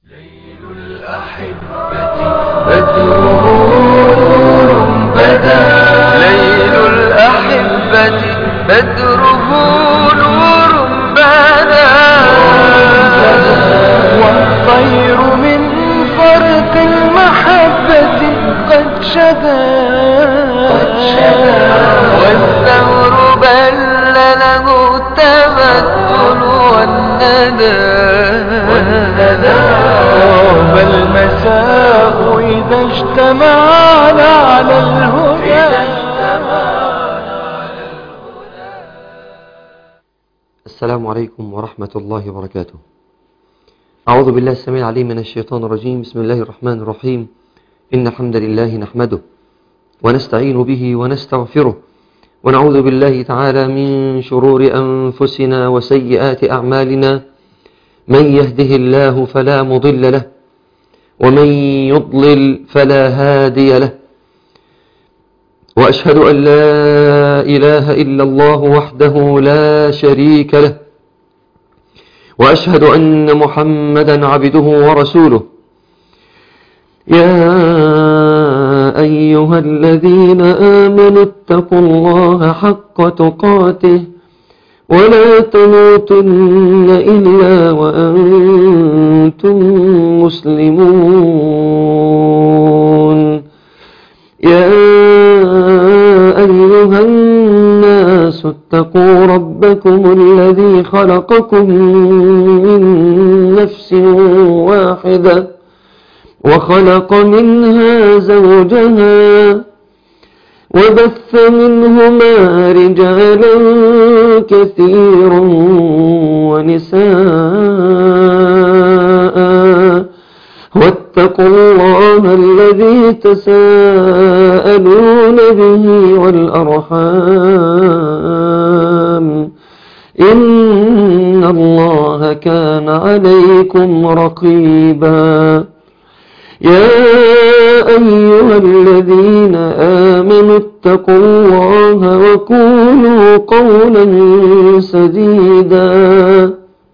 ليل الأحبة بدره نور بدا ليل الأحبة بدره نور بدا والطير من فرق المحبة قد شدا والثور بل له التمثل والندى طاب المساء إذا اجتمعنا على الهدى السلام عليكم ورحمة الله وبركاته أعوذ بالله السميع العليم من الشيطان الرجيم بسم الله الرحمن الرحيم إن الحمد لله نحمده ونستعين به ونستغفره ونعوذ بالله تعالى من شرور أنفسنا وسيئات أعمالنا من يهده الله فلا مضل له ومن يضلل فلا هادي له وأشهد أن لا إله إلا الله وحده لا شريك له وأشهد أن محمدا عبده ورسوله يا أيها الذين آمنوا اتقوا الله حق تقاته ولا تموتن إلا وأنتم مسلمون يا أيها الناس اتقوا ربكم الذي خلقكم من نفس واحدة وخلق منها زوجها وبث منهما رجالا كثيرا ونساء واتقوا الله الذي تساءلون به والأرحام إن الله كان عليكم رقيبا يا أيها الذين آمنوا اتقوا الله وقولوا قولا سديدا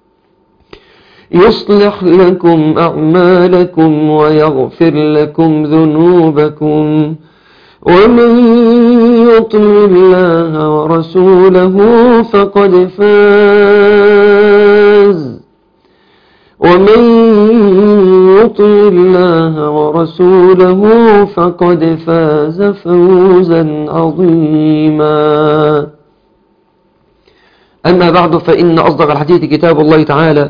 يصلح لكم أعمالكم ويغفر لكم ذنوبكم ومن يطع الله ورسوله فقد فاز ومن يطع الله ورسوله فقد فاز فوزا عظيما أما بعد فإن أصدق الحديث كتاب الله تعالى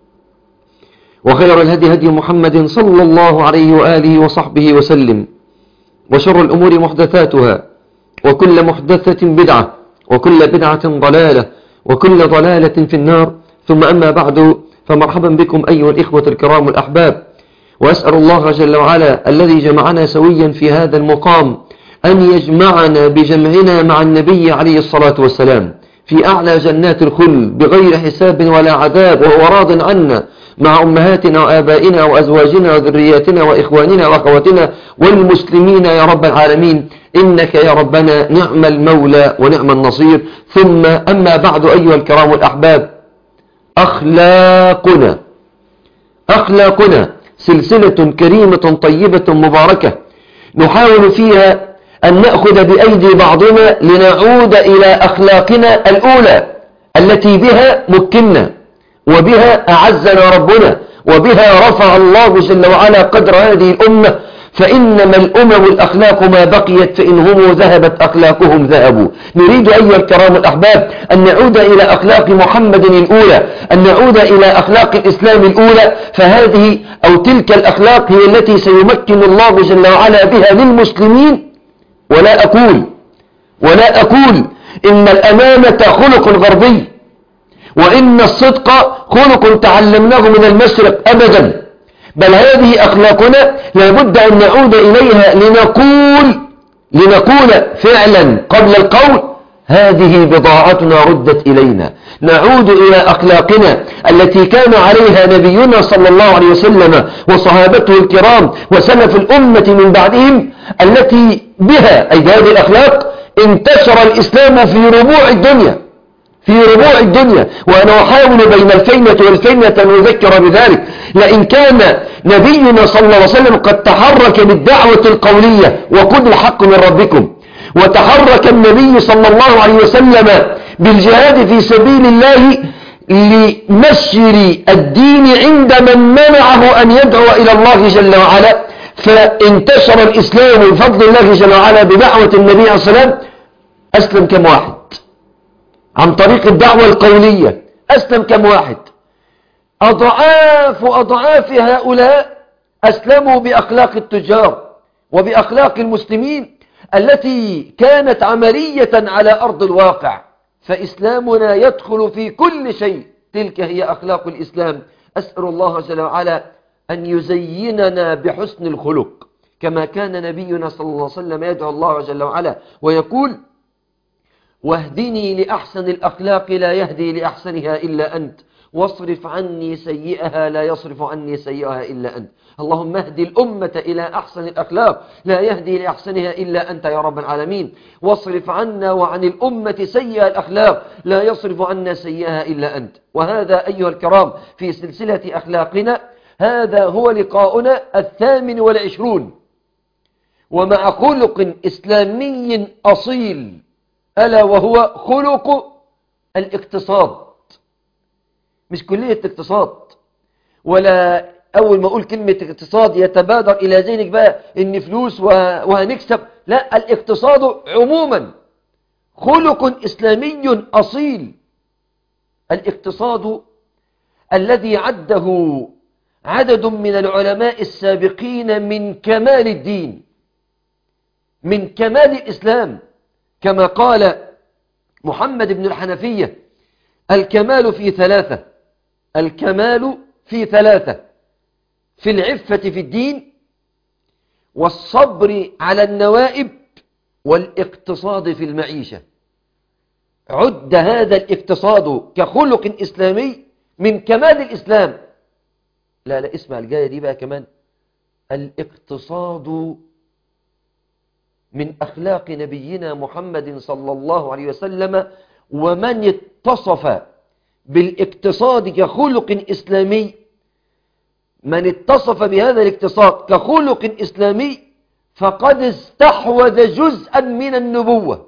وخير الهدي هدي محمد صلى الله عليه وآله وصحبه وسلم وشر الأمور محدثاتها وكل محدثة بدعة وكل بدعة ضلالة وكل ضلالة في النار ثم أما بعد فمرحبا بكم أيها الإخوة الكرام الأحباب وأسأل الله جل وعلا الذي جمعنا سويا في هذا المقام أن يجمعنا بجمعنا مع النبي عليه الصلاة والسلام في أعلى جنات الخلد بغير حساب ولا عذاب وهو راض عنا مع أمهاتنا وآبائنا وأزواجنا وذرياتنا وإخواننا وأخواتنا والمسلمين يا رب العالمين إنك يا ربنا نعم المولى ونعم النصير ثم أما بعد أيها الكرام الأحباب أخلاقنا أخلاقنا سلسلة كريمة طيبة مباركة نحاول فيها أن نأخذ بأيدي بعضنا لنعود إلى أخلاقنا الأولى التي بها مكنا وبها أعزنا ربنا وبها رفع الله جل وعلا قدر هذه الأمة فإنما الأمم الأخلاق ما بقيت فإن هم ذهبت أخلاقهم ذهبوا نريد أيها الكرام الأحباب أن نعود إلى أخلاق محمد الأولى أن نعود إلى أخلاق الإسلام الأولى فهذه أو تلك الأخلاق هي التي سيمكن الله جل وعلا بها للمسلمين ولا أقول ولا أقول إن الأمانة خلق غربي وإن الصدق خلق تعلمناه من المشرق أبدا بل هذه أخلاقنا لابد أن نعود إليها لنقول لنقول فعلا قبل القول هذه بضاعتنا ردت إلينا نعود إلى أخلاقنا التي كان عليها نبينا صلى الله عليه وسلم وصحابته الكرام وسلف الأمة من بعدهم التي بها أي بهذه الأخلاق انتشر الإسلام في ربوع الدنيا في ربوع الدنيا وأنا أحاول بين الفينة والفينة أن أذكر بذلك لئن كان نبينا صلى الله عليه وسلم قد تحرك بالدعوة القولية وقل الحق من ربكم وتحرك النبي صلى الله عليه وسلم بالجهاد في سبيل الله لنشر الدين عند من منعه أن يدعو إلى الله جل وعلا فانتشر الإسلام بفضل الله جل وعلا بدعوة النبي عليه الصلاة والسلام أسلم كم واحد عن طريق الدعوة القولية أسلم كم واحد أضعاف أضعاف هؤلاء أسلموا بأخلاق التجار وبأخلاق المسلمين التي كانت عملية على أرض الواقع فإسلامنا يدخل في كل شيء تلك هي أخلاق الإسلام أسأل الله جل وعلا أن يزيننا بحسن الخلق كما كان نبينا صلى الله عليه وسلم يدعو الله جل وعلا ويقول واهدني لأحسن الأخلاق لا يهدي لأحسنها إلا أنت واصرف عني سيئها لا يصرف عني سيئها إلا أنت اللهم اهدي الأمة إلى أحسن الأخلاق لا يهدي لأحسنها إلا أنت يا رب العالمين واصرف عنا وعن الأمة سيئة الأخلاق لا يصرف عنا سيئها إلا أنت وهذا أيها الكرام في سلسلة أخلاقنا هذا هو لقاؤنا الثامن والعشرون ومع خلق إسلامي أصيل ألا وهو خلق الاقتصاد مش كلية اقتصاد ولا أول ما أقول كلمة اقتصاد يتبادر إلى ذهنك بقى إن فلوس وهنكسب لا الاقتصاد عموما خلق إسلامي أصيل الاقتصاد الذي عده عدد من العلماء السابقين من كمال الدين من كمال الإسلام كما قال محمد بن الحنفية الكمال في ثلاثة الكمال في ثلاثة في العفة في الدين والصبر على النوائب والاقتصاد في المعيشة عد هذا الاقتصاد كخلق إسلامي من كمال الإسلام لا لا اسمع الجاية دي بقى كمان الاقتصاد من أخلاق نبينا محمد صلى الله عليه وسلم ومن اتصف بالاقتصاد كخلق إسلامي من اتصف بهذا الاقتصاد كخلق إسلامي فقد استحوذ جزءا من النبوة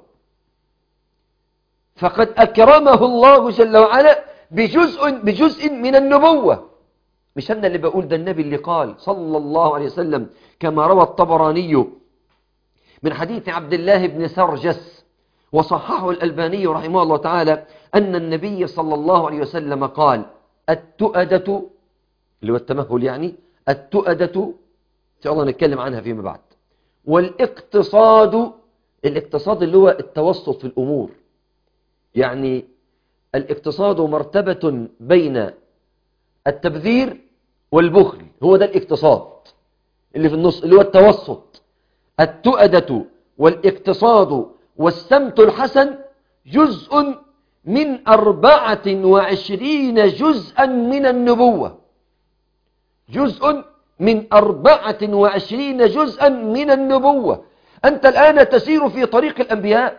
فقد أكرمه الله جل وعلا بجزء, بجزء من النبوة مش أنا اللي بقول ده النبي اللي قال صلى الله عليه وسلم كما روى الطبراني من حديث عبد الله بن سرجس وصححه الألباني رحمه الله تعالى أن النبي صلى الله عليه وسلم قال التؤدة اللي هو التمهل يعني التؤدة إن شاء الله نتكلم عنها فيما بعد والاقتصاد الاقتصاد اللي هو التوسط في الأمور يعني الاقتصاد مرتبة بين التبذير والبخل هو ده الاقتصاد اللي في النص اللي هو التوسط التؤدة والاقتصاد والسمت الحسن جزء من أربعة وعشرين جزءا من النبوة جزء من أربعة وعشرين جزءا من النبوة أنت الآن تسير في طريق الأنبياء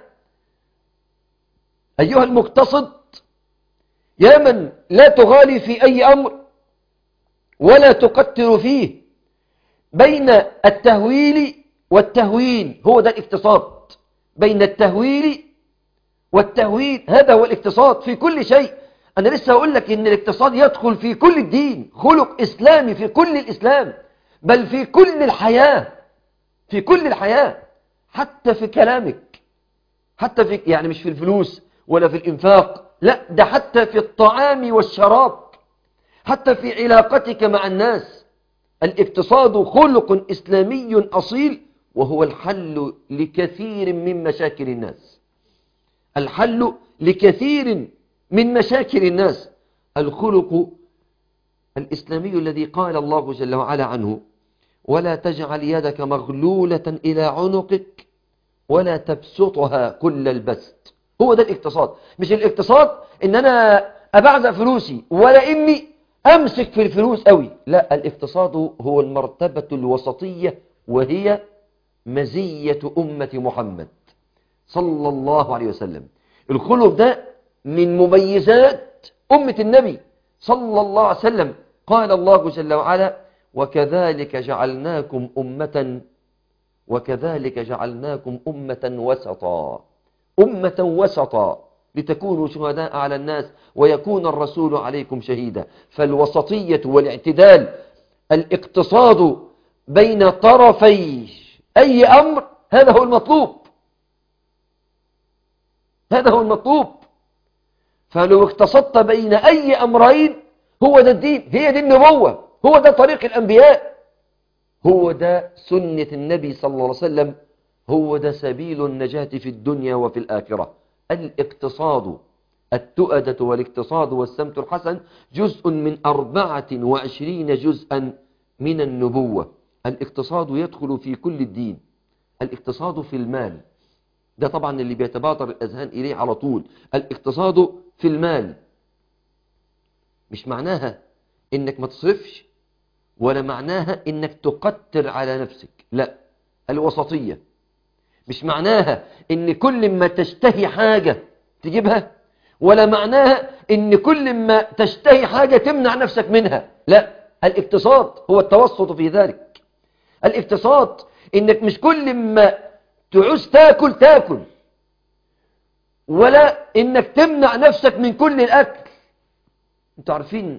أيها المقتصد يا من لا تغالي في أي أمر ولا تقتر فيه بين التهويل والتهوين هو ده الاقتصاد بين التهويل والتهويل هذا هو الاقتصاد في كل شيء أنا لسه أقول لك إن الاقتصاد يدخل في كل الدين خلق إسلامي في كل الإسلام بل في كل الحياة في كل الحياة حتى في كلامك حتى في يعني مش في الفلوس ولا في الإنفاق لا ده حتى في الطعام والشراب حتى في علاقتك مع الناس الاقتصاد خلق إسلامي أصيل وهو الحل لكثير من مشاكل الناس الحل لكثير من مشاكل الناس الخلق الإسلامي الذي قال الله جل وعلا عنه ولا تجعل يدك مغلولة إلى عنقك ولا تبسطها كل البسط هو ده الاقتصاد مش الاقتصاد ان انا ابعزق فلوسي ولا اني امسك في الفلوس قوي لا الاقتصاد هو المرتبة الوسطية وهي مزية أمة محمد صلى الله عليه وسلم الخلق ده من مميزات أمة النبي صلى الله عليه وسلم قال الله جل وعلا وكذلك جعلناكم أمة وكذلك جعلناكم أمة وسطا أمة وسطا لتكونوا شهداء على الناس ويكون الرسول عليكم شهيدا فالوسطية والاعتدال الاقتصاد بين طرفي أي أمر هذا هو المطلوب هذا هو المطلوب فلو اقتصدت بين أي أمرين هو ده الدين هي دي النبوة هو ده طريق الأنبياء هو ده سنة النبي صلى الله عليه وسلم هو ده سبيل النجاة في الدنيا وفي الآخرة الاقتصاد التؤدة والاقتصاد والسمت الحسن جزء من أربعة وعشرين جزءا من النبوة الاقتصاد يدخل في كل الدين الاقتصاد في المال ده طبعا اللي بيتبادر الأذهان إليه على طول الاقتصاد في المال مش معناها انك ما تصرفش ولا معناها انك تقتر على نفسك لا الوسطية مش معناها ان كل ما تشتهي حاجة تجيبها ولا معناها ان كل ما تشتهي حاجة تمنع نفسك منها لا الاقتصاد هو التوسط في ذلك الاقتصاد انك مش كل ما تعوز تاكل تاكل ولا انك تمنع نفسك من كل الاكل انتوا عارفين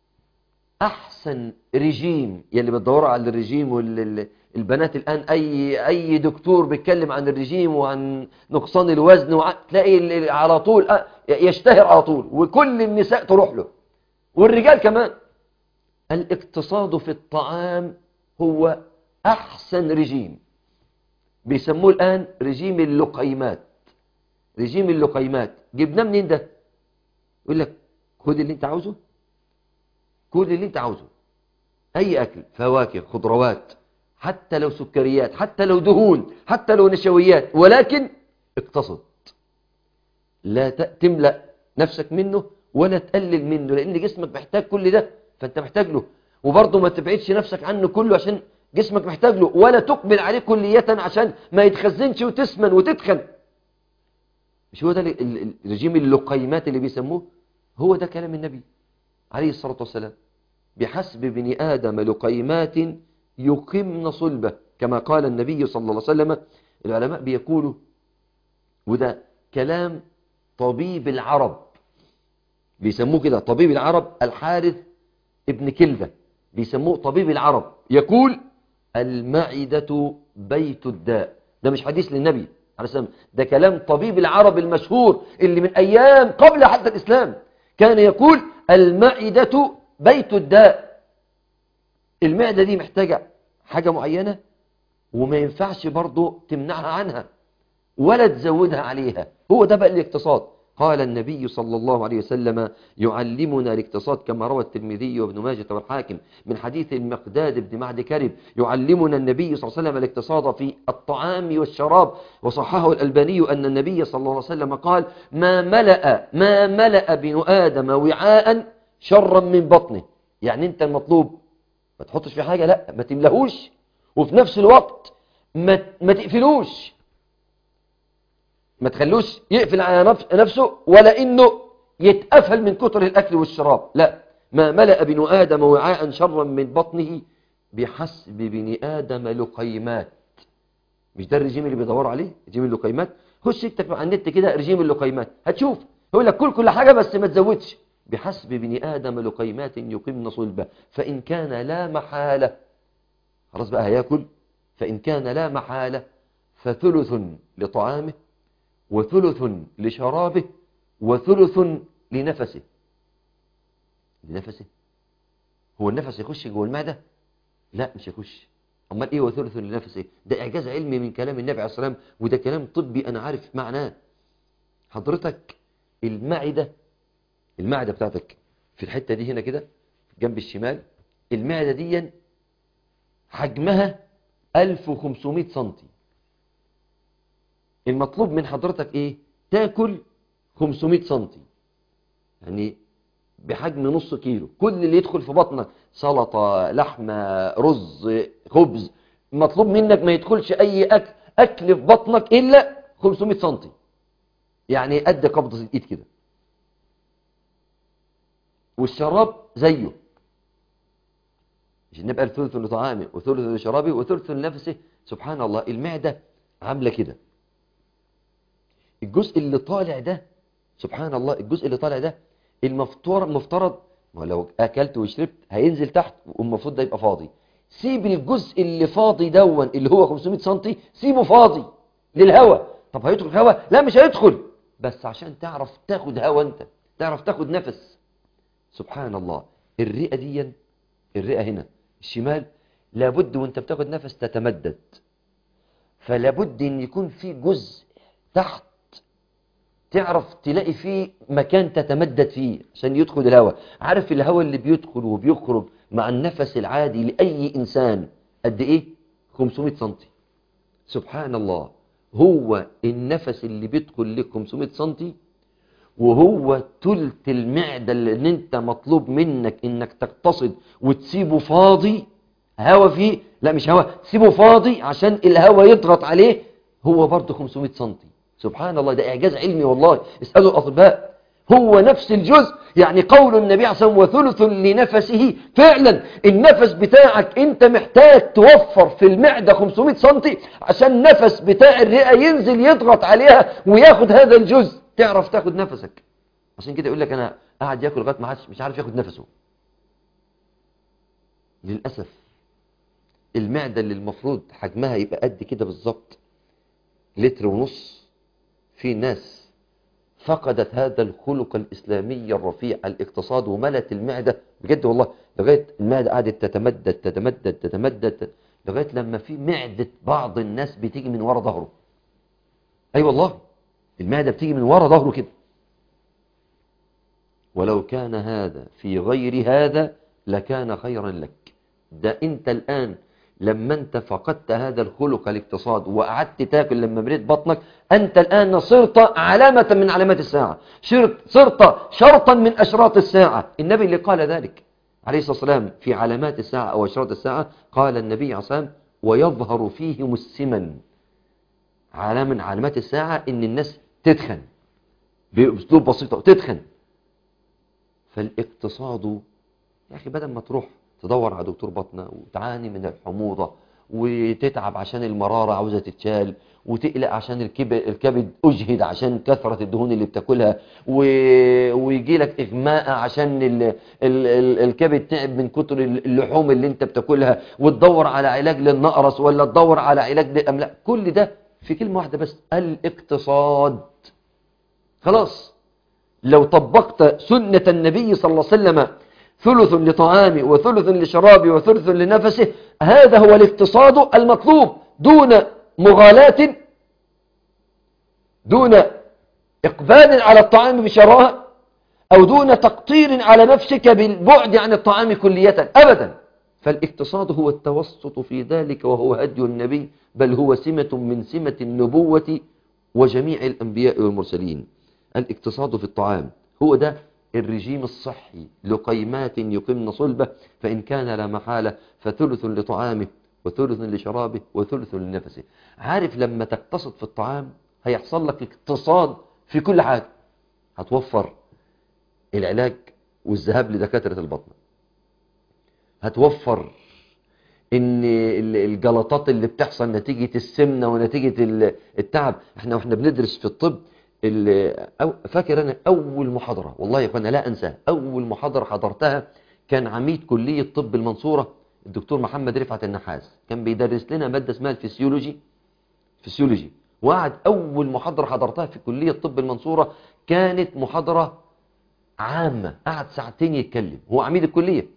احسن رجيم يلي بتدوروا على الرجيم والبنات الان اي اي دكتور بيتكلم عن الرجيم وعن نقصان الوزن وع... تلاقي على طول يشتهر على طول وكل النساء تروح له والرجال كمان الاقتصاد في الطعام هو احسن رجيم بيسموه الان رجيم اللقيمات رجيم اللقيمات جبناه منين ده يقول لك خد اللي انت عاوزه كل اللي انت عاوزه اي اكل فواكه خضروات حتى لو سكريات حتى لو دهون حتى لو نشويات ولكن اقتصد لا تملأ نفسك منه ولا تقلل منه لان جسمك محتاج كل ده فانت محتاج له وبرضه ما تبعدش نفسك عنه كله عشان جسمك محتاج له ولا تقبل عليه كلية عشان ما يتخزنش وتسمن وتتخن مش هو ده الرجيم اللقيمات اللي بيسموه هو ده كلام النبي عليه الصلاة والسلام بحسب بني آدم لقيمات يقمن صلبة كما قال النبي صلى الله عليه وسلم العلماء بيقولوا وده كلام طبيب العرب بيسموه كده طبيب العرب الحارث ابن كلدة بيسموه طبيب العرب يقول المعدة بيت الداء ده مش حديث للنبي عليه السلام ده كلام طبيب العرب المشهور اللي من أيام قبل حتى الإسلام كان يقول المعدة بيت الداء المعدة دي محتاجة حاجة معينة وما ينفعش برضو تمنعها عنها ولا تزودها عليها هو ده بقى الاقتصاد قال النبي صلى الله عليه وسلم يعلمنا الاقتصاد كما روى الترمذي وابن ماجه والحاكم من حديث المقداد بن معد كرب يعلمنا النبي صلى الله عليه وسلم الاقتصاد في الطعام والشراب وصححه الألباني أن النبي صلى الله عليه وسلم قال ما ملأ ما ملأ بن آدم وعاء شرا من بطنه يعني انت المطلوب ما تحطش في حاجة لا ما تملهوش وفي نفس الوقت ما, ما تقفلوش ما تخلوش يقفل على نفسه ولا انه يتقفل من كتر الاكل والشراب لا ما ملأ بن آدم وعاء شرا من بطنه بحسب بن آدم لقيمات مش ده الرجيم اللي بيدوروا عليه رجيم اللقيمات خش اكتب على النت كده رجيم اللقيمات هتشوف يقول لك كل كل حاجة بس ما تزودش بحسب بن آدم لقيمات يقمن صلبة فإن كان لا محالة خلاص بقى هياكل فإن كان لا محالة فثلث لطعامه وثلث لشرابه وثلث لنفسه لنفسه هو النفس يخش جوه المعدة لا مش يخش امال ايه وثلث لنفسه ده اعجاز علمي من كلام النبي عليه الصلاه والسلام وده كلام طبي انا عارف معناه حضرتك المعده المعده بتاعتك في الحته دي هنا كده جنب الشمال المعده دي حجمها 1500 سنتي المطلوب من حضرتك ايه تاكل 500 سنتي يعني بحجم نص كيلو كل اللي يدخل في بطنك سلطة لحمة رز خبز مطلوب منك ما يدخلش اي اكل اكل في بطنك الا 500 سنتي يعني قد قبضة الايد كده والشراب زيه عشان نبقى ثلث لطعامه وثلث لشرابه وثلث لنفسه سبحان الله المعدة عاملة كده الجزء اللي طالع ده سبحان الله الجزء اللي طالع ده المفترض مفترض ولو اكلت وشربت هينزل تحت والمفروض ده يبقى فاضي سيب الجزء اللي فاضي دون اللي هو 500 سم سيبه فاضي للهواء طب هيدخل هواء لا مش هيدخل بس عشان تعرف تاخد هواء انت تعرف تاخد نفس سبحان الله الرئة دي الرئة هنا الشمال لابد وانت بتاخد نفس تتمدد فلابد ان يكون في جزء تحت تعرف تلاقي فيه مكان تتمدد فيه عشان يدخل الهواء عارف الهواء اللي بيدخل وبيخرج مع النفس العادي لأي إنسان قد إيه 500 سنتي سبحان الله هو النفس اللي بيدخل لك 500 سنتي وهو تلت المعدة اللي انت مطلوب منك انك تقتصد وتسيبه فاضي هوا فيه لا مش هوا تسيبه فاضي عشان الهوا يضغط عليه هو برضه 500 سنتي سبحان الله ده إعجاز علمي والله اسألوا الأطباء هو نفس الجزء يعني قول النبي عليه الصلاة والسلام وثلث لنفسه فعلا النفس بتاعك انت محتاج توفر في المعدة 500 سنتي عشان النفس بتاع الرئة ينزل يضغط عليها وياخد هذا الجزء تعرف تاخد نفسك عشان كده يقول لك انا قاعد ياكل لغايه ما عادش مش عارف ياخد نفسه للاسف المعده اللي المفروض حجمها يبقى قد كده بالظبط لتر ونص في ناس فقدت هذا الخلق الإسلامي الرفيع الاقتصاد وملت المعدة بجد والله لغاية المعدة قعدت تتمدد تتمدد تتمدد لغاية لما في معدة بعض الناس بتيجي من ورا ظهره أي أيوة والله المعدة بتيجي من ورا ظهره كده ولو كان هذا في غير هذا لكان خيرا لك ده انت الآن لما انت فقدت هذا الخلق الاقتصاد وقعدت تاكل لما مريت بطنك انت الان صرت علامة من علامات الساعة صرت شرطا من اشراط الساعة النبي اللي قال ذلك عليه الصلاة والسلام في علامات الساعة او اشراط الساعة قال النبي عليه الصلاة والسلام ويظهر فيهم السمن علامة من علامات الساعة ان الناس تدخن باسلوب بسيط تدخن فالاقتصاد يا اخي بدل ما تروح تدور على دكتور بطنة وتعاني من الحموضة وتتعب عشان المرارة عاوزة تتشال وتقلق عشان الكبد, الكبد أجهد عشان كثرة الدهون اللي بتاكلها و... ويجي لك إغماء عشان ال... ال... ال... الكبد تعب من كتر اللحوم اللي انت بتاكلها وتدور على علاج للنقرس ولا تدور على علاج للأملاء كل ده في كلمة واحدة بس الاقتصاد خلاص لو طبقت سنة النبي صلى الله عليه وسلم ثلث لطعامه وثلث لشرابه وثلث لنفسه هذا هو الاقتصاد المطلوب دون مغالاة دون إقبال على الطعام بشراهة أو دون تقطير على نفسك بالبعد عن الطعام كلية أبدا فالاقتصاد هو التوسط في ذلك وهو هدي النبي بل هو سمة من سمة النبوة وجميع الأنبياء والمرسلين الاقتصاد في الطعام هو ده الرجيم الصحي لقيمات يقمن صلبه فإن كان لا محالة فثلث لطعامه وثلث لشرابه وثلث لنفسه عارف لما تقتصد في الطعام هيحصل لك اقتصاد في كل حاجة هتوفر العلاج والذهاب لدكاترة البطن هتوفر ان الجلطات اللي بتحصل نتيجة السمنة ونتيجة التعب احنا واحنا بندرس في الطب أو فاكر أنا أول محاضرة والله يا أخوانا لا أنسى أول محاضرة حضرتها كان عميد كلية طب المنصورة الدكتور محمد رفعت النحاس كان بيدرس لنا مادة اسمها الفسيولوجي فسيولوجي وقعد أول محاضرة حضرتها في كلية طب المنصورة كانت محاضرة عامة قعد ساعتين يتكلم هو عميد الكلية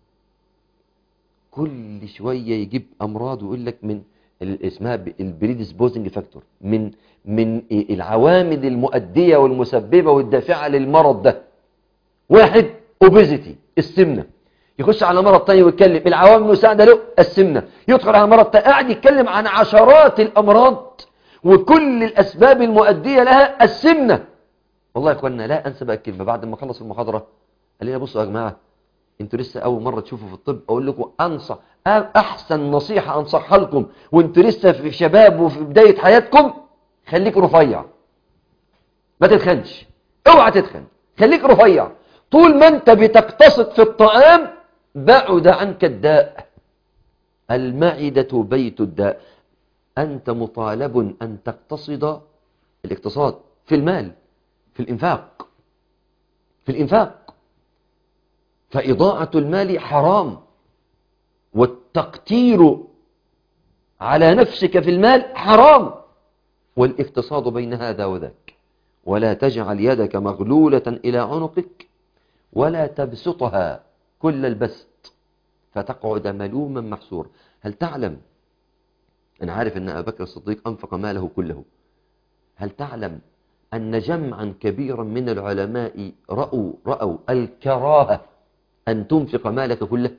كل شوية يجيب أمراض ويقول لك من اسمها البريدسبوزنج فاكتور من من العوامل المؤدية والمسببة والدافعة للمرض ده واحد اوبيزيتي السمنة يخش على مرض تاني ويتكلم العوامل المساعدة له السمنة يدخل على مرض تاني قاعد يتكلم عن عشرات الأمراض وكل الأسباب المؤدية لها السمنة والله يا اخوانا لا أنسى بقى الكلمة بعد ما خلص المحاضرة قال لنا بصوا يا جماعة انتوا لسه أول مرة تشوفوا في الطب أقول لكم أنصح أحسن نصيحة أنصحها لكم وانتوا لسه في شباب وفي بداية حياتكم خليك رفيع ما تتخنش اوعى تتخن خليك رفيع طول ما أنت بتقتصد في الطعام بعد عنك الداء المعدة بيت الداء أنت مطالب أن تقتصد الاقتصاد في المال في الإنفاق في الإنفاق فإضاعة المال حرام والتقتير على نفسك في المال حرام والاقتصاد بين هذا وذاك ولا تجعل يدك مغلولة إلى عنقك ولا تبسطها كل البسط فتقعد ملوما محسورا هل تعلم أنا عارف أن أبا بكر الصديق أنفق ماله كله هل تعلم أن جمعا كبيرا من العلماء رأوا, رأوا الكراهة أن تنفق مالك كله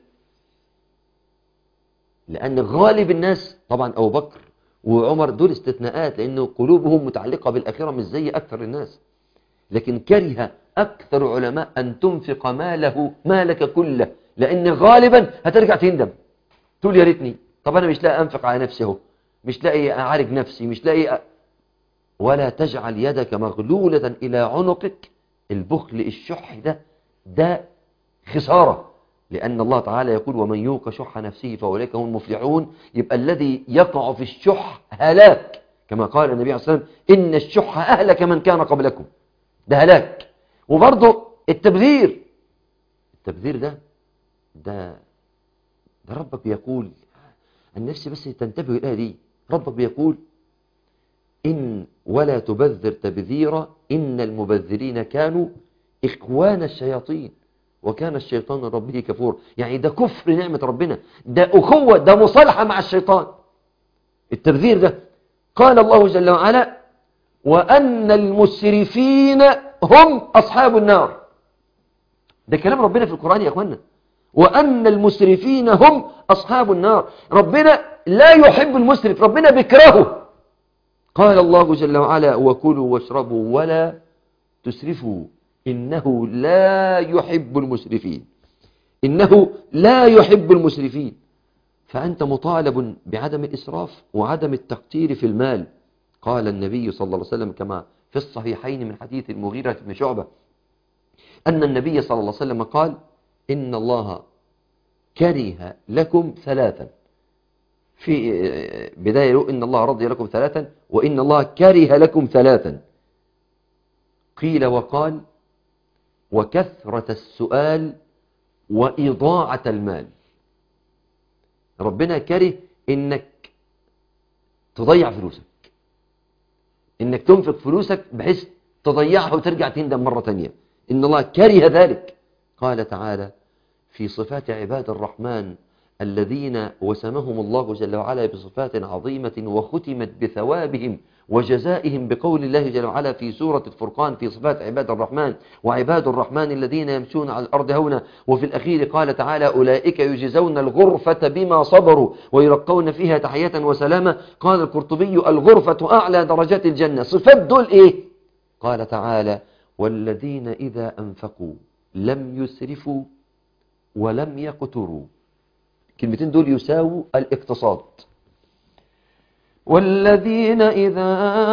لأن غالب الناس طبعا أبو بكر وعمر دول استثناءات لأنه قلوبهم متعلقة بالآخرة مش زي أكثر الناس لكن كره أكثر علماء أن تنفق ماله مالك كله لأن غالبا هترجع تندم تقول يا ريتني طب أنا مش لاقي أنفق على نفسي اهو مش لاقي أعالج نفسي مش لاقي أ... ولا تجعل يدك مغلولة إلى عنقك البخل الشح ده ده خسارة لأن الله تعالى يقول ومن يوق شح نفسه فأولئك هم المفلحون يبقى الذي يقع في الشح هلاك كما قال النبي عليه الصلاة والسلام إن الشح أهلك من كان قبلكم ده هلاك وبرضه التبذير التبذير ده ده ده ربك بيقول النفس بس تنتبه الآية دي ربك بيقول إن ولا تبذر تبذيرا إن المبذرين كانوا إخوان الشياطين وكان الشيطان ربه كفور يعني ده كفر نعمة ربنا ده أخوة ده مصالحة مع الشيطان التبذير ده قال الله جل وعلا وأن المسرفين هم أصحاب النار ده كلام ربنا في القرآن يا أخوانا وأن المسرفين هم أصحاب النار ربنا لا يحب المسرف ربنا بيكرهه قال الله جل وعلا وكلوا واشربوا ولا تسرفوا إنه لا يحب المسرفين إنه لا يحب المسرفين فأنت مطالب بعدم الإسراف وعدم التقتير في المال قال النبي صلى الله عليه وسلم كما في الصحيحين من حديث المغيرة بن شعبة أن النبي صلى الله عليه وسلم قال إن الله كره لكم ثلاثا في بداية يقول إن الله رضي لكم ثلاثا وإن الله كره لكم ثلاثا قيل وقال وكثرة السؤال وإضاعة المال ربنا كره إنك تضيع فلوسك إنك تنفق فلوسك بحيث تضيعها وترجع تندم مرة تانية إن الله كره ذلك قال تعالى في صفات عباد الرحمن الذين وسمهم الله جل وعلا بصفات عظيمة وختمت بثوابهم وجزائهم بقول الله جل وعلا في سورة الفرقان في صفات عباد الرحمن وعباد الرحمن الذين يمشون على الأرض هونا وفي الأخير قال تعالى أولئك يجزون الغرفة بما صبروا ويلقون فيها تحية وسلامة قال القرطبي الغرفة أعلى درجات الجنة صفات دول إيه قال تعالى والذين إذا أنفقوا لم يسرفوا ولم يقتروا كلمتين دول يساووا الاقتصاد والذين إذا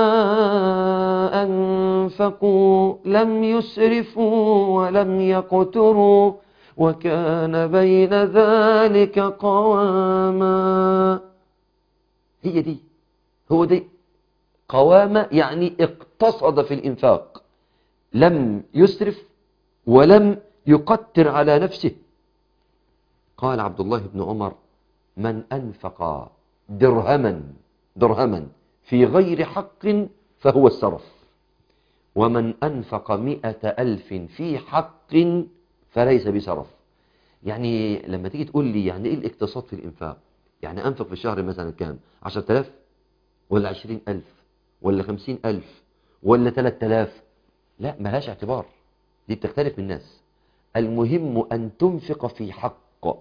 أنفقوا لم يسرفوا ولم يقتروا وكان بين ذلك قواما هي دي هو دي قوامة يعني اقتصد في الإنفاق لم يسرف ولم يقتر على نفسه قال عبد الله بن عمر من أنفق درهما درهما في غير حق فهو السرف ومن أنفق مئة ألف في حق فليس بسرف يعني لما تيجي تقول لي يعني إيه الاقتصاد في الإنفاق يعني أنفق في الشهر مثلا كام عشرة آلاف ولا عشرين ألف ولا خمسين ألف ولا ثلاثة آلاف لا ملهاش اعتبار دي بتختلف من الناس المهم أن تنفق في حق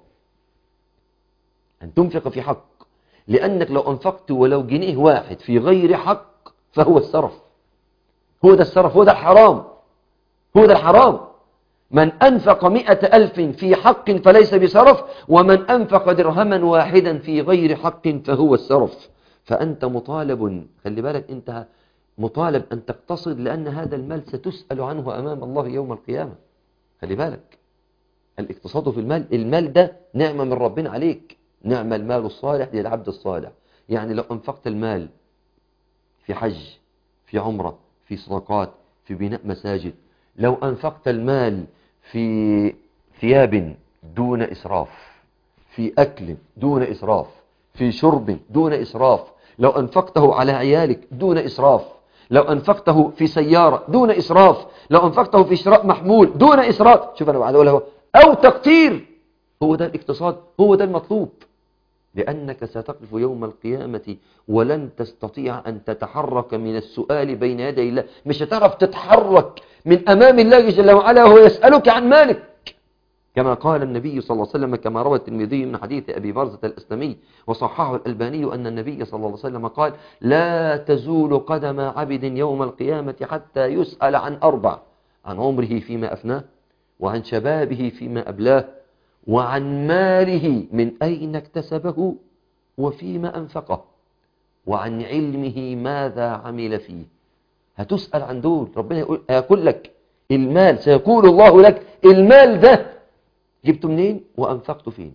أن تنفق في حق لأنك لو أنفقت ولو جنيه واحد في غير حق فهو السرف هو ده السرف هو ده الحرام هو ده الحرام من أنفق مئة ألف في حق فليس بسرف ومن أنفق درهما واحدا في غير حق فهو السرف فأنت مطالب خلي بالك أنت مطالب أن تقتصد لأن هذا المال ستسأل عنه أمام الله يوم القيامة خلي بالك الاقتصاد في المال المال ده نعمة من ربنا عليك نعم المال الصالح للعبد الصالح يعني لو أنفقت المال في حج في عمرة في صدقات في بناء مساجد لو أنفقت المال في ثياب دون إسراف في أكل دون إسراف في شرب دون إسراف لو أنفقته على عيالك دون إسراف لو أنفقته في سيارة دون إسراف لو أنفقته في شراء محمول دون إسراف شوف أنا بعد أقولها أو تقتير هو ده الاقتصاد هو ده المطلوب لأنك ستقف يوم القيامة ولن تستطيع أن تتحرك من السؤال بين يدي الله مش هتعرف تتحرك من أمام الله جل وعلا وهو يسألك عن مالك كما قال النبي صلى الله عليه وسلم كما روى الترمذي من حديث أبي برزة الأسلمي وصححه الألباني أن النبي صلى الله عليه وسلم قال لا تزول قدم عبد يوم القيامة حتى يسأل عن أربع عن عمره فيما أفناه وعن شبابه فيما أبلاه وعن ماله من أين اكتسبه وفيما أنفقه وعن علمه ماذا عمل فيه هتسأل عن دول ربنا يقول, يقول لك المال سيقول الله لك المال ده جبته منين وأنفقته فين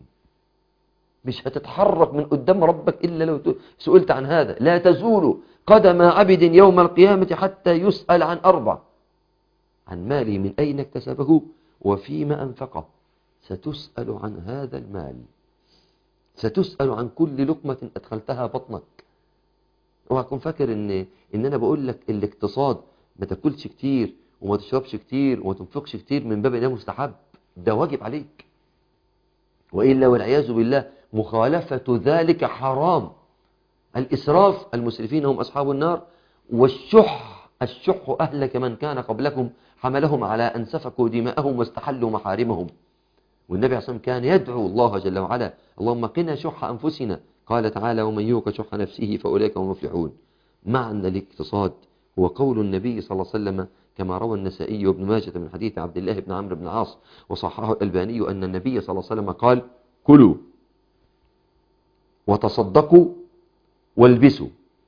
مش هتتحرك من قدام ربك إلا لو سئلت عن هذا لا تزول قدم عبد يوم القيامة حتى يسأل عن أربع عن ماله من أين اكتسبه وفيما أنفقه ستسأل عن هذا المال ستسأل عن كل لقمة أدخلتها بطنك اوعى تكون فاكر ان ان انا بقول لك الاقتصاد ما تاكلش كتير وما تشربش كتير وما تنفقش كتير من باب انه مستحب ده واجب عليك والا والعياذ بالله مخالفة ذلك حرام الاسراف المسرفين هم اصحاب النار والشح الشح اهلك من كان قبلكم حملهم على ان سفكوا دماءهم واستحلوا محارمهم والنبي عليه الصلاة والسلام كان يدعو الله جل وعلا اللهم قنا شح أنفسنا قال تعالى ومن يوق شح نفسه فأولئك هم المفلحون معنى الاقتصاد هو قول النبي صلى الله عليه وسلم كما روى النسائي وابن ماجه من حديث عبد الله بن عمرو بن عاص وصححه الألباني أن النبي صلى الله عليه وسلم قال كلوا وتصدقوا والبسوا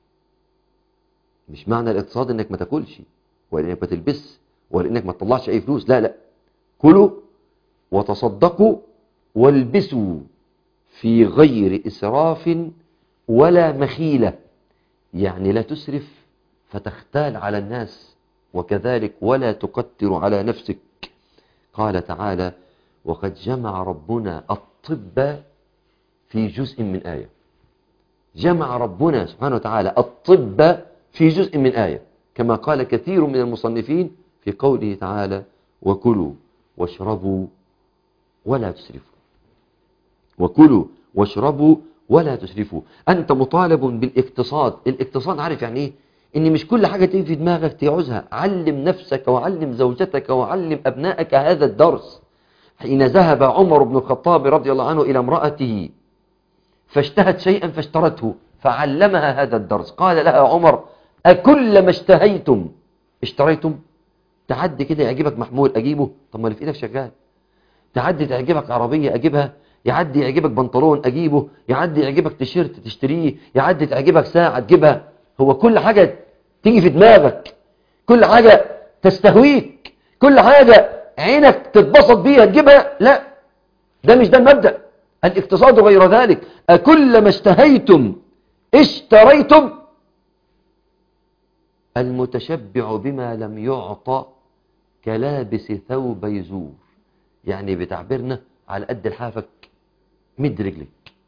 مش معنى الاقتصاد انك ما تاكلش ولا انك ما تلبس ولا انك ما تطلعش اي فلوس لا لا كلوا وتصدقوا والبسوا في غير إسراف ولا مخيلة يعني لا تسرف فتختال على الناس وكذلك ولا تقتر على نفسك قال تعالى وقد جمع ربنا الطب في جزء من آية جمع ربنا سبحانه وتعالى الطب في جزء من آية كما قال كثير من المصنفين في قوله تعالى وكلوا واشربوا ولا تسرفوا وكلوا واشربوا ولا تسرفوا أنت مطالب بالاقتصاد الاقتصاد عارف يعني إيه إن مش كل حاجة تيجي في دماغك تعوزها علم نفسك وعلم زوجتك وعلم أبنائك هذا الدرس حين ذهب عمر بن الخطاب رضي الله عنه إلى امرأته فاشتهت شيئا فاشترته فعلمها هذا الدرس قال لها عمر أكل ما اشتهيتم اشتريتم تعدي كده يعجبك محمول أجيبه طب ما اللي في إيدك شغال تعدي تعجبك عربية أجيبها يعدي يعجبك بنطلون أجيبه يعدي يعجبك تيشيرت تشتريه يعدي تعجبك ساعة تجيبها هو كل حاجة تيجي في دماغك كل حاجة تستهويك كل حاجة عينك تتبسط بيها تجيبها لا ده مش ده المبدأ الاقتصاد غير ذلك أكل ما اشتهيتم اشتريتم المتشبع بما لم يعطى كلابس ثوب يزور يعني بتعبيرنا على قد لحافك مد رجلك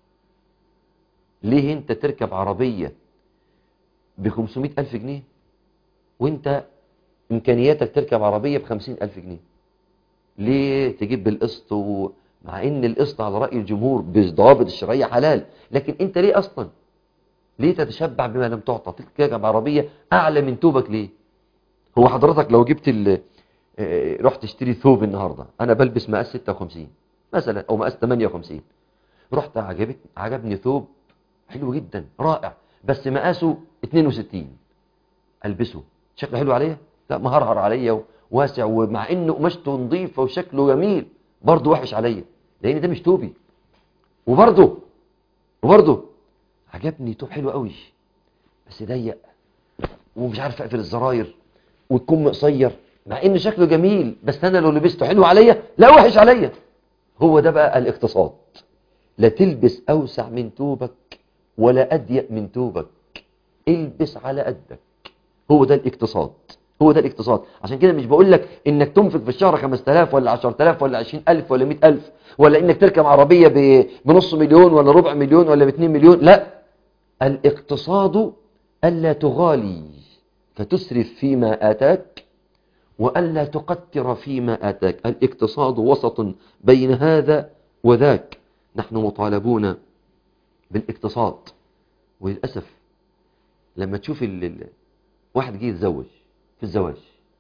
ليه انت تركب عربية ب 500 ألف جنيه وانت امكانياتك تركب عربية ب 50 ألف جنيه ليه تجيب بالقسط و... مع ان القسط على رأي الجمهور بضوابط الشرعية حلال لكن انت ليه اصلا ليه تتشبع بما لم تعطى تركب عربية اعلى من توبك ليه هو حضرتك لو جبت ال... رحت اشتري ثوب النهاردة انا بلبس مقاس 56 مثلا او مقاس 58 رحت عجبت عجبني ثوب حلو جدا رائع بس مقاسه 62 البسه شكله حلو عليا لا مهرهر عليا واسع ومع انه قماشته نظيفه وشكله جميل برضه وحش عليا لان ده مش توبي وبرضه وبرضه عجبني توب حلو قوي بس ضيق ومش عارف اقفل الزراير والكم قصير مع ان شكله جميل بس انا لو لبسته حلو عليا لا وحش عليا هو ده بقى الاقتصاد لا تلبس اوسع من توبك ولا اضيق من توبك البس على قدك هو ده الاقتصاد هو ده الاقتصاد عشان كده مش بقول لك انك تنفق في الشهر 5000 ولا 10000 ولا 20000 ولا 100000 ولا انك تركب عربية ب- بنص مليون ولا ربع مليون ولا ب 2 مليون لا الاقتصاد ألا تغالي فتسرف فيما آتاك وألا تقتر فيما آتاك الاقتصاد وسط بين هذا وذاك نحن مطالبون بالاقتصاد وللأسف لما تشوف ال... ال- واحد جه يتزوج في الزواج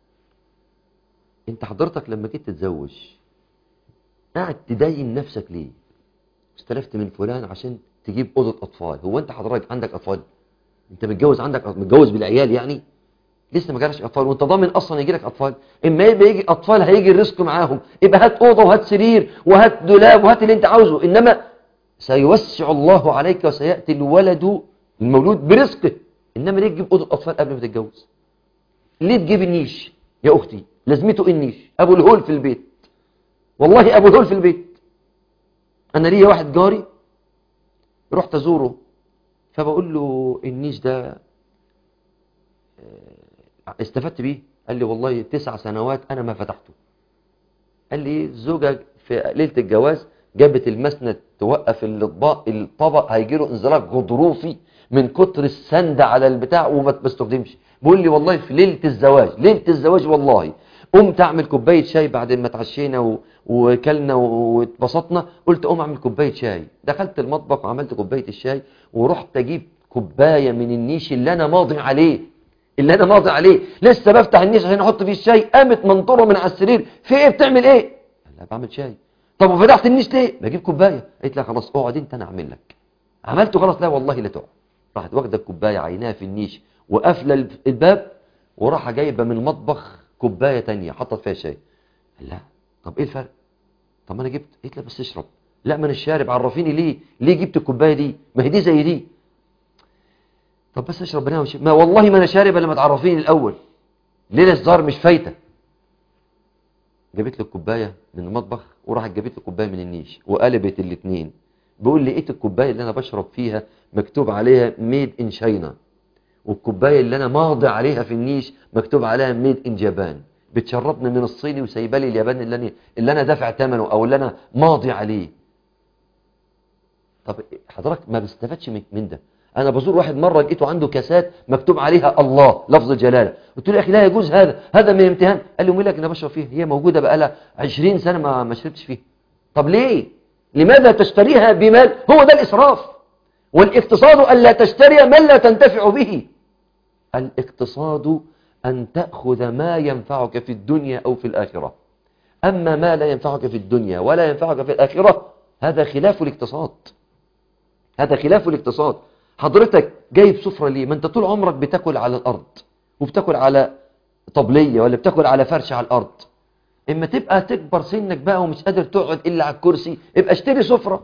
انت حضرتك لما جيت تتزوج قاعد تدين نفسك ليه استلفت من فلان عشان تجيب أوضة أطفال هو أنت حضرتك عندك أطفال أنت متجوز عندك متجوز بالعيال يعني لسه ما جالكش أطفال وأنت ضامن أصلا يجي لك أطفال إما يبقى يجي أطفال هيجي الرزق معاهم يبقى هات أوضة وهات سرير وهات دولاب وهات اللي أنت عاوزه إنما سيوسع الله عليك وسيأتي الولد المولود برزقه إنما ليه تجيب أوضة أطفال قبل ما تتجوز ليه تجيب النيش يا أختي لازمته إيه النيش أبو الهول في البيت والله أبو الهول في البيت أنا ليا واحد جاري رحت أزوره فبقول له النيش ده آه، استفدت بيه قال لي والله تسع سنوات أنا ما فتحته قال لي الزوجة في ليلة الجواز جابت المسند توقف الاطباق الطبق هيجي له انزلاق غضروفي من كتر السند على البتاع وما بستخدمش بيقول لي والله في ليلة الزواج ليلة الزواج والله قمت اعمل كوبايه شاي بعد ما اتعشينا و... وكلنا واتبسطنا قلت قوم اعمل كوبايه شاي دخلت المطبخ وعملت كوبايه الشاي ورحت اجيب كوبايه من النيش اللي انا ماضي عليه اللي انا ماضي عليه لسه بفتح النيش عشان احط فيه الشاي قامت منطوره من على السرير في ايه بتعمل ايه قال لها بعمل شاي طب وفتحت النيش ليه بجيب كوبايه قالت لها خلاص اقعد انت انا اعمل لك عملته خلاص لا والله لا تقعد راحت واخده الكوبايه عيناها في النيش وقافله الباب وراح جايبه من المطبخ كوبايه تانية حطت فيها شاي قال لا طب ايه الفرق طب ما انا جبت قلت لها بس اشرب لا ما انا الشارب عرفيني ليه ليه جبت الكوبايه دي ما هي دي زي دي طب بس اشرب منها وشي. ما والله ما انا شارب الا ما تعرفيني الاول ليه الزهر مش فايته جابت له الكوبايه من المطبخ وراحت جابت له كوبايه من النيش وقلبت الاثنين بيقول لي لقيت الكوبايه اللي انا بشرب فيها مكتوب عليها ميد ان شاينا والكوبايه اللي انا ماضي عليها في النيش مكتوب عليها ميد ان جابان بتشربني من الصيني وسايبه لي الياباني اللي انا اللي انا دافع ثمنه او اللي انا ماضي عليه طب حضرتك ما بستفادش من من ده انا بزور واحد مره لقيته عنده كاسات مكتوب عليها الله لفظ الجلاله قلت له يا اخي لا يجوز هذا هذا من الامتهان قال لي مين لك انا بشرب فيها هي موجوده بقالها 20 سنه ما ما شربتش فيها طب ليه لماذا تشتريها بمال هو ده الاسراف والاقتصاد الا تشتري من لا تنتفع به الاقتصاد أن تأخذ ما ينفعك في الدنيا أو في الآخرة أما ما لا ينفعك في الدنيا ولا ينفعك في الآخرة هذا خلاف الاقتصاد هذا خلاف الاقتصاد حضرتك جايب سفرة ليه ما انت طول عمرك بتاكل على الأرض وبتاكل على طبلية ولا بتاكل على فرش على الأرض اما تبقى تكبر سنك بقى ومش قادر تقعد إلا على الكرسي ابقى اشتري سفرة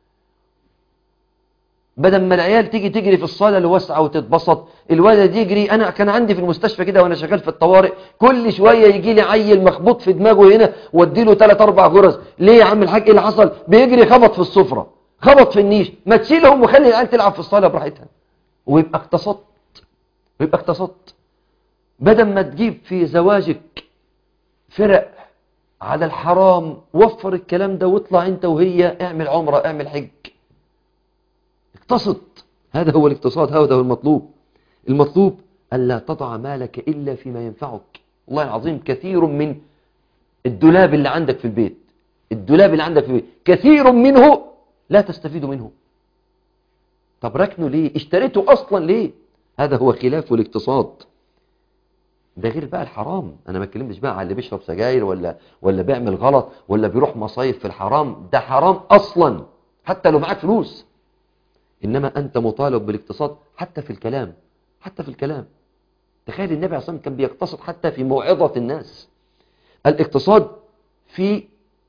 بدل ما العيال تيجي تجري في الصالة الواسعة وتتبسط الولد يجري أنا كان عندي في المستشفى كده وأنا شغال في الطوارئ كل شوية يجي لي عيل مخبوط في دماغه هنا وادي له ثلاث أربع جرس ليه يا عم الحاج إيه اللي حصل بيجري خبط في السفرة خبط في النيش ما تشيلهم وخلي العيال تلعب في الصالة براحتها ويبقى اقتصدت ويبقى اقتصدت بدل ما تجيب في زواجك فرق على الحرام وفر الكلام ده واطلع انت وهي اعمل عمرة اعمل حج اقتصد هذا هو الاقتصاد هذا هو المطلوب المطلوب ألا تضع مالك إلا فيما ينفعك والله العظيم كثير من الدولاب اللي عندك في البيت الدولاب اللي عندك في البيت كثير منه لا تستفيد منه طب ركنه ليه اشتريته أصلا ليه هذا هو خلاف الاقتصاد ده غير بقى الحرام انا ما اتكلمتش بقى على اللي بيشرب سجاير ولا ولا بيعمل غلط ولا بيروح مصايف في الحرام ده حرام اصلا حتى لو معاك فلوس إنما أنت مطالب بالاقتصاد حتى في الكلام حتى في الكلام تخيل النبي عليه الصلاة والسلام كان بيقتصد حتى في موعظة الناس الاقتصاد في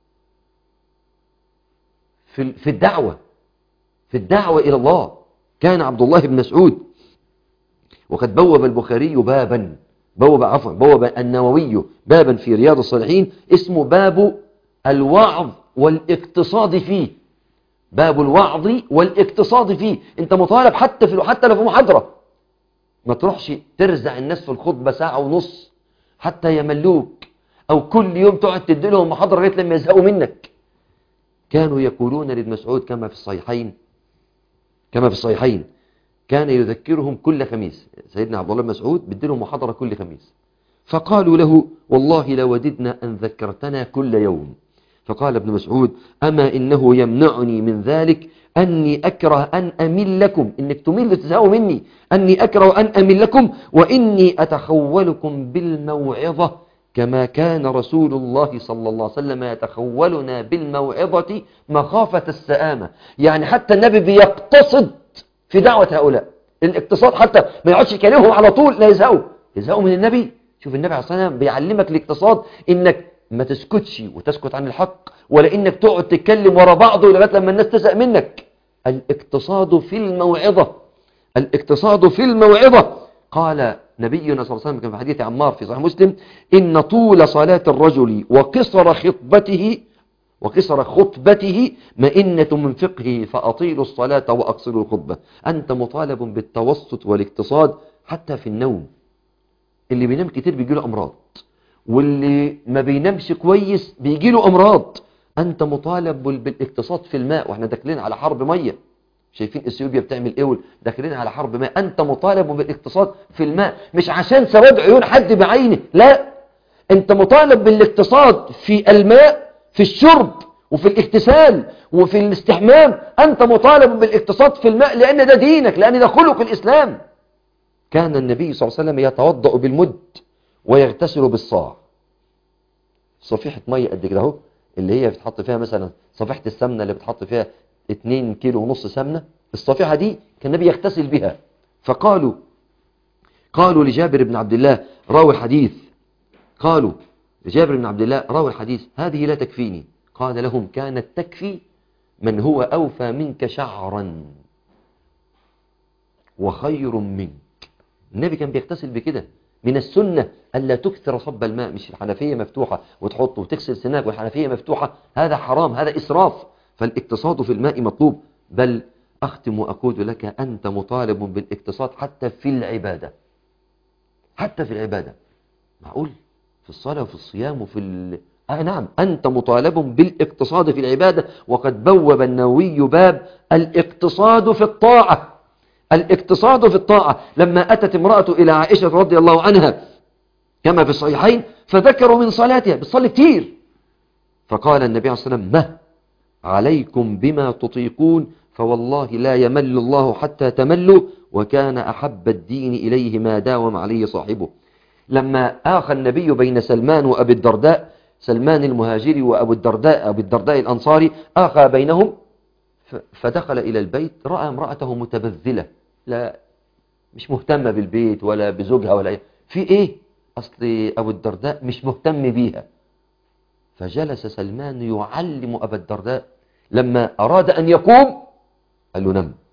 في في الدعوة في الدعوة إلى الله كان عبد الله بن مسعود وقد بوب البخاري بابا بوب عفوا بوب النووي بابا في رياض الصالحين اسمه باب الوعظ والاقتصاد فيه باب الوعظ والاقتصاد فيه انت مطالب حتى في حتى لو في محاضرة ما تروحش ترزع الناس في الخطبة ساعة ونص حتى يملوك او كل يوم تقعد تدي لهم محاضرة لغايه لما يزهقوا منك كانوا يقولون لابن مسعود كما في الصحيحين كما في الصحيحين كان يذكرهم كل خميس سيدنا عبد الله بن مسعود بدي لهم محاضرة كل خميس فقالوا له والله لوددنا أن ذكرتنا كل يوم فقال ابن مسعود أما إنه يمنعني من ذلك أني أكره أن أمل لكم إنك تمل تزهقوا مني أني أكره أن أمل لكم وإني أتخولكم بالموعظة كما كان رسول الله صلى الله عليه وسلم يتخولنا بالموعظة مخافة السآمة يعني حتى النبي بيقتصد في دعوة هؤلاء الاقتصاد حتى ما يقعدش يكلمهم على طول لا يزهقوا يزهقوا من النبي شوف النبي عليه الصلاة والسلام بيعلمك الاقتصاد انك ما تسكتش وتسكت عن الحق ولا انك تقعد تتكلم ورا بعضه لغايه لما الناس تزهق منك الاقتصاد في الموعظة الاقتصاد في الموعظة قال نبينا صلى الله عليه وسلم كما في حديث عمار في صحيح مسلم إن طول صلاة الرجل وقصر خطبته وقصر خطبته مئنة من فقهه فأطيلوا الصلاة وأقصروا الخطبة أنت مطالب بالتوسط والاقتصاد حتى في النوم اللي بينام كتير بيجيله أمراض واللي ما بينامش كويس بيجيله أمراض أنت مطالب بالاقتصاد في الماء وإحنا داخلين على حرب مية شايفين اثيوبيا بتعمل ايه داخلين على حرب ماء انت مطالب بالاقتصاد في الماء مش عشان سواد عيون حد بعينه لا انت مطالب بالاقتصاد في الماء في الشرب وفي الاغتسال وفي الاستحمام انت مطالب بالاقتصاد في الماء لان ده دينك لان ده خلق الاسلام كان النبي صلى الله عليه وسلم يتوضا بالمد ويغتسل بالصاع صفيحه ميه قد كده اهو اللي هي بتحط فيها مثلا صفيحه السمنه اللي بتحط فيها 2 كيلو ونص سمنة الصفيحة دي كان النبي يغتسل بها فقالوا قالوا لجابر بن عبد الله راوي الحديث قالوا لجابر بن عبد الله راوي الحديث هذه لا تكفيني قال لهم كانت تكفي من هو أوفى منك شعرا وخير منك النبي كان بيغتسل بكده من السنة ألا تكثر صب الماء مش الحنفية مفتوحة وتحطه وتغسل سناك والحنفية مفتوحة هذا حرام هذا إسراف فالاقتصاد في الماء مطلوب بل أختم وأقول لك أنت مطالب بالاقتصاد حتى في العبادة حتى في العبادة معقول في الصلاة وفي الصيام وفي ال... آه نعم أنت مطالب بالاقتصاد في العبادة وقد بوب النووي باب الاقتصاد في الطاعة الاقتصاد في الطاعة لما أتت امرأة إلى عائشة رضي الله عنها كما في الصحيحين فذكروا من صلاتها بتصلي كتير فقال النبي عليه الصلاة والسلام ما عليكم بما تطيقون فوالله لا يمل الله حتى تملوا وكان أحب الدين إليه ما داوم عليه صاحبه لما آخى النبي بين سلمان وأبي الدرداء سلمان المهاجري وأبو الدرداء أبو الدرداء الأنصاري آخى بينهم فدخل إلى البيت رأى امرأته متبذلة لا مش مهتمة بالبيت ولا بزوجها ولا إيه في إيه أصل أبو الدرداء مش مهتم بيها فجلس سلمان يعلم أبا الدرداء لما أراد أن يقوم قال له نم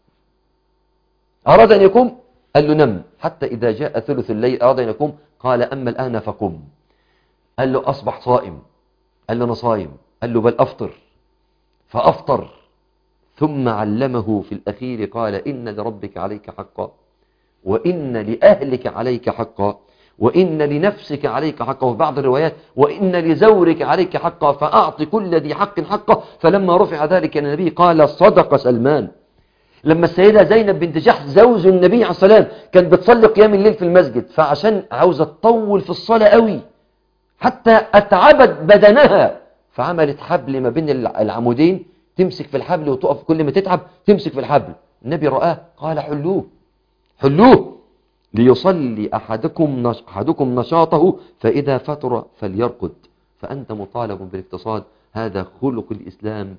أراد أن يقوم قال له نم حتى إذا جاء ثلث الليل أراد أن يقوم قال أما الآن فقم قال له أصبح صائم قال له أنا صائم قال له بل أفطر فأفطر ثم علمه في الأخير قال إن لربك عليك حقا وإن لأهلك عليك حقا وإن لنفسك عليك حقا وفي بعض الروايات وإن لزورك عليك حقا فأعط كل ذي حق حقه فلما رفع ذلك النبي قال صدق سلمان لما السيدة زينب بنت جحش زوج النبي عليه الصلاة والسلام كانت بتصلي قيام الليل في المسجد فعشان عاوزة تطول في الصلاة قوي حتى أتعبت بدنها فعملت حبل ما بين العمودين تمسك في الحبل وتقف كل ما تتعب تمسك في الحبل النبي رآه قال حلوه حلوه ليصلي أحدكم, نش... أحدكم نشاطه فإذا فتر فليرقد فأنت مطالب بالاقتصاد هذا خلق الإسلام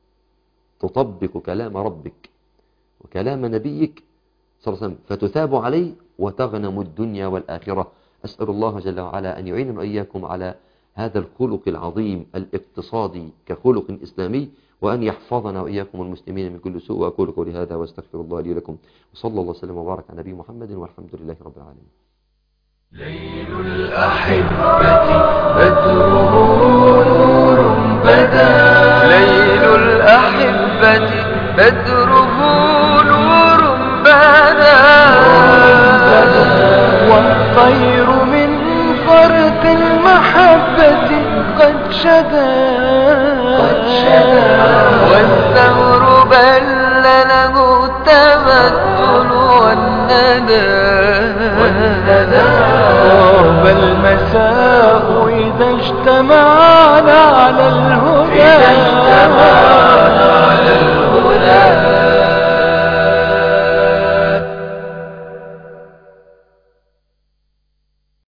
تطبق كلام ربك وكلام نبيك صلى الله عليه وسلم فتثاب عليه وتغنم الدنيا والآخرة أسأل الله جل وعلا أن يعيننا وإياكم على هذا الخلق العظيم الاقتصادي كخلق إسلامي وأن يحفظنا وإياكم المسلمين من كل سوء وأقول قولي هذا واستغفر الله لي ولكم وصلى الله وسلم وبارك على نبي محمد والحمد لله رب العالمين ليل الأحبة بدره نور بدا ليل الأحبة بدره نور بدا والطير من فرط المحبة قد شدا قد شدا والثور بل له التمثل والندى طاب المساء إذا اجتمعنا على الهدى